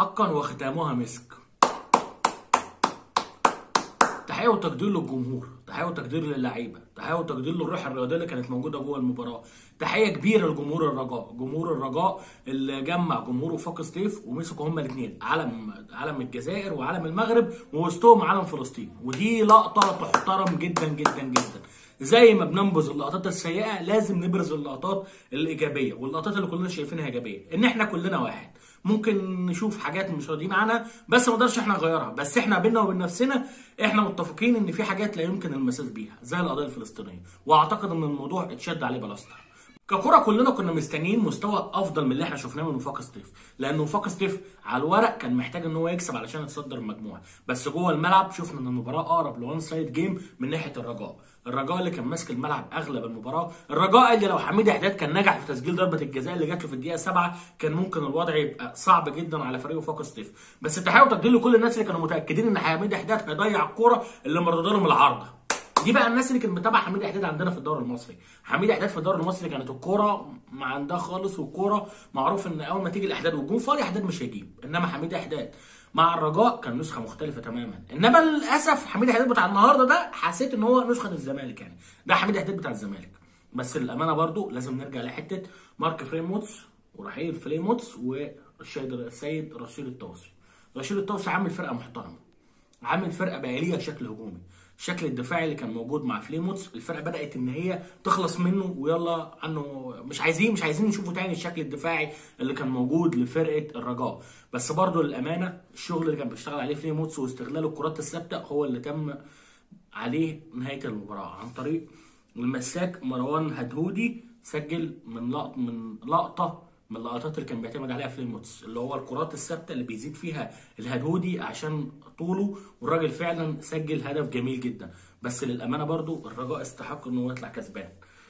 حقا وختامها مسك تحيه وتقدير للجمهور تحيه وتقدير للعيبه تحيه وتقدير للروح الرياضيه اللي كانت موجوده جوه المباراه تحيه كبيره لجمهور الرجاء جمهور الرجاء اللي جمع جمهور وفاق سطيف ومسكوا هما الاثنين علم علم الجزائر وعلم المغرب ووسطهم علم فلسطين ودي لقطه تحترم جدا جدا جدا زي ما بننبذ اللقطات السيئه لازم نبرز اللقطات الايجابيه واللقطات اللي كلنا شايفينها ايجابيه ان احنا كلنا واحد ممكن نشوف حاجات مش راضيين عنها بس ما نقدرش احنا نغيرها بس احنا بينا وبين نفسنا احنا متفقين ان في حاجات لا يمكن المساس بيها زي القضيه الفلسطينيه واعتقد ان الموضوع اتشد عليه بلاستر ككرة كلنا كنا مستنيين مستوى افضل من اللي احنا شفناه من وفاق سطيف لان وفاق سطيف على الورق كان محتاج ان هو يكسب علشان يتصدر المجموعه بس جوه الملعب شفنا ان المباراه اقرب لوان سايد جيم من ناحيه الرجاء الرجاء اللي كان ماسك الملعب اغلب المباراه الرجاء اللي لو حميد احداد كان نجح في تسجيل ضربه الجزاء اللي جات له في الدقيقه 7 كان ممكن الوضع يبقى صعب جدا على فريق وفاق سطيف بس التحيه وتقدير لكل الناس اللي كانوا متاكدين ان حميد احداد هيضيع الكوره اللي مردوده لهم العارضه دي بقى الناس اللي كانت متابعه حميد احداد عندنا في الدوري المصري حميد احداد في الدوري المصري كانت الكوره ما عندها خالص والكوره معروف ان اول ما تيجي الاحداد والجون فاضي احداد مش هيجيب انما حميد احداد مع الرجاء كان نسخه مختلفه تماما انما للاسف حميد احداد بتاع النهارده ده حسيت ان هو نسخه الزمالك يعني ده حميد احداد بتاع الزمالك بس للامانه برضو لازم نرجع لحته مارك فريموتس ورحيل فريموتس والسيد السيد رشيد الطوسي رشيد الطوسي عامل فرقه محترمه عامل فرقه بقى ليها شكل هجومي الشكل الدفاعي اللي كان موجود مع فليموتس الفرقه بدات ان هي تخلص منه ويلا عنه مش عايزين مش عايزين نشوفه تاني الشكل الدفاعي اللي كان موجود لفرقه الرجاء بس برضه للامانه الشغل اللي كان بيشتغل عليه فليموتس واستغلال الكرات الثابته هو اللي تم عليه نهايه المباراه عن طريق المساك مروان هدهودي سجل من لقط من لقطه من اللقطات اللي كان بيعتمد عليها فليموتس اللي هو الكرات الثابته اللي بيزيد فيها الهدهودي عشان طوله والراجل فعلا سجل هدف جميل جدا بس للامانه برضو الرجاء استحق ان هو يطلع كسبان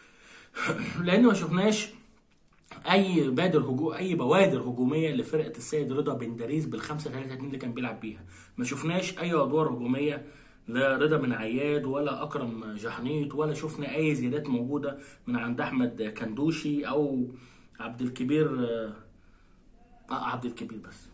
لان ما شفناش اي بادر هجوم اي بوادر هجوميه لفرقه السيد رضا بن داريس بالخمسة 3 2 اللي كان بيلعب بيها ما شفناش اي ادوار هجوميه لا رضا بن عياد ولا اكرم جحنيط ولا شفنا اي زيادات موجوده من عند احمد كندوشي او عبد الكبير اه عبد الكبير بس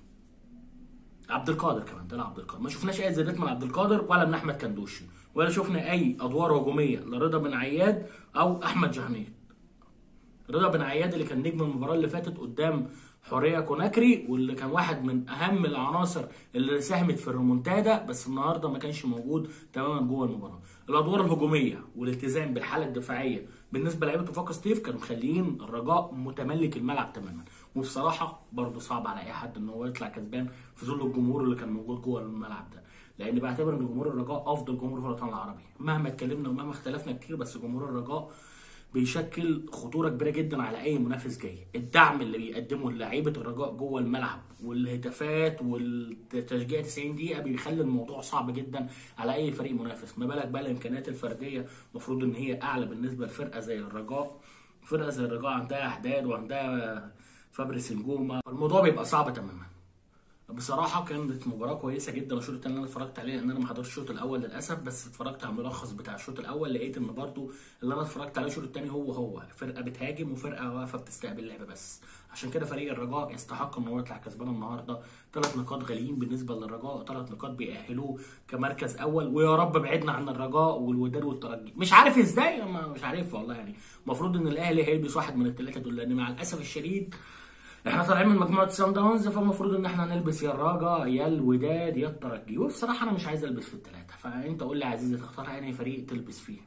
عبد القادر كمان طلع عبد القادر ما شفناش اي زيادات من عبد القادر ولا من احمد كندوشي ولا شفنا اي ادوار هجوميه لرضا بن عياد او احمد جهنيط رضا بن عياد اللي كان نجم المباراه اللي فاتت قدام حوريه كوناكري واللي كان واحد من اهم العناصر اللي ساهمت في الريمونتادا بس النهارده ما كانش موجود تماما جوه المباراه الادوار الهجوميه والالتزام بالحاله الدفاعيه بالنسبه لعيبه وفاق ستيف كانوا مخليين الرجاء متملك الملعب تماما وبصراحه برضه صعب على اي حد ان هو يطلع كسبان في ظل الجمهور اللي كان موجود جوه الملعب ده لان بعتبر ان جمهور الرجاء افضل جمهور في الوطن العربي مهما اتكلمنا ومهما اختلفنا كتير بس جمهور الرجاء بيشكل خطوره كبيره جدا على اي منافس جاي الدعم اللي بيقدمه لعيبه الرجاء جوه الملعب والهتافات والتشجيع 90 دقيقه بيخلي الموضوع صعب جدا على اي فريق منافس ما بالك بقى الامكانيات الفرديه المفروض ان هي اعلى بالنسبه لفرقه زي الرجاء فرقه زي الرجاء عندها احداد وعندها فابريس نجومه الموضوع بيبقى صعب تماما بصراحة كانت مباراة كويسة جدا الشوط التاني اللي انا اتفرجت عليه لان انا ما حضرتش الشوط الاول للاسف بس اتفرجت على الملخص بتاع الشوط الاول لقيت ان برضو اللي انا اتفرجت عليه الشوط التاني هو هو فرقة بتهاجم وفرقة واقفة بتستقبل لعب بس عشان كده فريق الرجاء يستحق ان هو يطلع كسبان النهارده ثلاث نقاط غاليين بالنسبة للرجاء ثلاث نقاط بيأهلوه كمركز اول ويا رب بعدنا عن الرجاء والوداد والترجي مش عارف ازاي مش عارف والله يعني المفروض ان الاهلي هيلبس واحد من الثلاثة دول لان مع الاسف الشديد احنا طالعين من مجموعه سان داونز فالمفروض ان احنا نلبس يا الرجا يا الوداد يا الترجي وبصراحه انا مش عايز البس في الثلاثه فانت قول لي يا عزيزي تختار انهي فريق تلبس فيه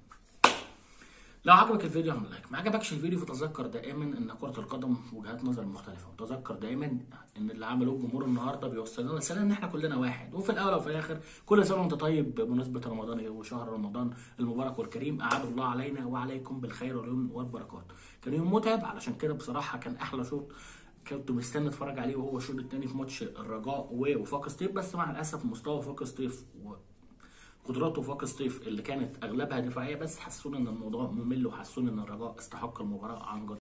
لو عجبك الفيديو اعمل لايك ما عجبكش الفيديو فتذكر دائما ان كره القدم وجهات نظر مختلفه وتذكر دائما ان اللي عملوه الجمهور النهارده بيوصل لنا رساله ان احنا كلنا واحد وفي الاول وفي الاخر كل سنه وانت طيب بمناسبه رمضان وشهر رمضان المبارك والكريم اعاد الله علينا وعليكم بالخير واليمن والبركات كان يوم متعب علشان كده بصراحه كان احلى شوط كنت مستني اتفرج عليه وهو الشوط الثاني في ماتش الرجاء ووفاق سطيف بس مع الاسف مستوى وفاق سطيف وقدرات وفاق سطيف اللي كانت اغلبها دفاعيه بس حسونا ان الموضوع ممل وحسونا ان الرجاء استحق المباراه عن جد